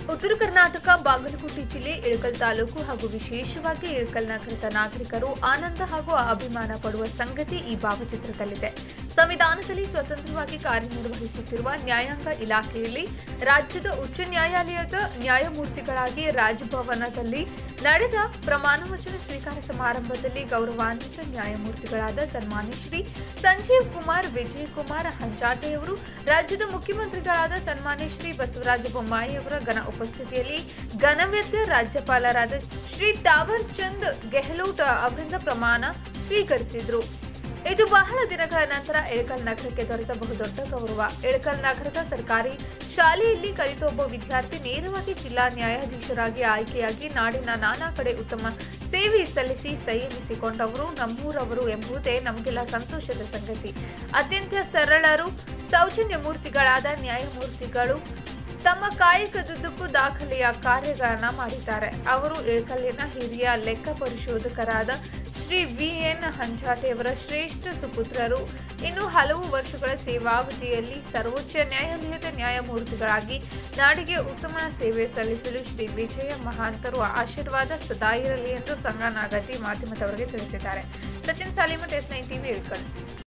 ಉತ್ತರ ಕರ್ನಾಟಕ ಬಾಗಲಕೋಟೆ ಜಿಲ್ಲೆ ಇಳಕಲ್ ತಾಲೂಕು ಹಾಗೂ ವಿಶೇಷವಾಗಿ ಇಳಕಲ್ ನಗರದ ನಾಗರಿಕರು ಆನಂದ ಹಾಗೂ ಅಭಿಮಾನ ಪಡುವ ಸಂಗತಿ ಈ ಭಾವಚಿತ್ರದಲ್ಲಿದೆ ಸಂವಿಧಾನದಲ್ಲಿ ಸ್ವತಂತ್ರವಾಗಿ ಕಾರ್ಯನಿರ್ವಹಿಸುತ್ತಿರುವ ನ್ಯಾಯಾಂಗ ಇಲಾಖೆಯಲ್ಲಿ ರಾಜ್ಯದ ಉಚ್ಚ ನ್ಯಾಯಾಲಯದ ನ್ಯಾಯಮೂರ್ತಿಗಳಾಗಿ ರಾಜಭವನದಲ್ಲಿ ನಡೆದ ಪ್ರಮಾಣ ವಚನ ಸ್ವೀಕಾರ ಸಮಾರಂಭದಲ್ಲಿ ಗೌರವಾನ್ವಿತ ನ್ಯಾಯಮೂರ್ತಿಗಳಾದ ಸನ್ಮಾನ್ಯ ಶ್ರೀ ಸಂಜೀವ್ ಕುಮಾರ್ ವಿಜಯ್ ಕುಮಾರ್ ಹಂಚಾಟೆಯವರು ರಾಜ್ಯದ ಮುಖ್ಯಮಂತ್ರಿಗಳಾದ ಸನ್ಮಾನ್ಯ ಶ್ರೀ ಬಸವರಾಜ ಬೊಮ್ಮಾಯಿ ಅವರ ಘನ ಉಪಸ್ಥಿತಿಯಲ್ಲಿ ಘನವ್ಯತ್ಯ ರಾಜ್ಯಪಾಲರಾದ ಶ್ರೀ ತಾವರ್ ಚಂದ್ ಗೆಹ್ಲೋಟ್ ಅವರಿಂದ ಪ್ರಮಾಣ ಸ್ವೀಕರಿಸಿದ್ರು ಇದು ಬಹಳ ದಿನಗಳ ನಂತರ ಇಳಕಲ್ ನಗರಕ್ಕೆ ದೊರೆತ ಬಹುದೊಡ್ಡ ಗೌರವ ಇಳಕಲ್ ನಗರದ ಸರ್ಕಾರಿ ಶಾಲೆಯಲ್ಲಿ ಕಲಿತ ಒಬ್ಬ ವಿದ್ಯಾರ್ಥಿ ನೇರವಾಗಿ ಜಿಲ್ಲಾ ನ್ಯಾಯಾಧೀಶರಾಗಿ ಆಯ್ಕೆಯಾಗಿ ನಾಡಿನ ನಾನಾ ಕಡೆ ಉತ್ತಮ ಸೇವೆ ಸಲ್ಲಿಸಿ ಸಂಯಮಿಸಿಕೊಂಡವರು ನಮ್ಮೂರವರು ಎಂಬುದೇ ನಮಗೆಲ್ಲ ಸಂತೋಷದ ಸಂಗತಿ ಅತ್ಯಂತ ಸರಳರು ಸೌಜನ್ಯ ಮೂರ್ತಿಗಳಾದ ನ್ಯಾಯಮೂರ್ತಿಗಳು ತಮ್ಮ ಕಾಯಕದುದ್ದಕ್ಕೂ ದಾಖಲೆಯ ಕಾರ್ಯಗಳನ್ನ ಮಾಡಿದ್ದಾರೆ ಅವರು ಇಳಕಲ್ಲಿನ ಹಿರಿಯ ಲೆಕ್ಕ ಪರಿಶೋಧಕರಾದ ಶ್ರೀ ವಿ ಎನ್ ಹಂಚಾಟೆಯವರ ಶ್ರೇಷ್ಠ ಸುಪುತ್ರರು ಇನ್ನು ಹಲವು ವರ್ಷಗಳ ಸೇವಾವಧಿಯಲ್ಲಿ ಸರ್ವೋಚ್ಚ ನ್ಯಾಯಾಲಯದ ನ್ಯಾಯಮೂರ್ತಿಗಳಾಗಿ ನಾಡಿಗೆ ಉತ್ತಮ ಸೇವೆ ಸಲ್ಲಿಸಲು ಶ್ರೀ ವಿಜಯ ಮಹಾಂತರು ಆಶೀರ್ವಾದ ಸದಾ ಇರಲಿ ಎಂದು ಸಂಗನಾಗತಿ ಮಾಧ್ಯಮದವರಿಗೆ ತಿಳಿಸಿದ್ದಾರೆ Sachin Salimath S nine TV Ilkal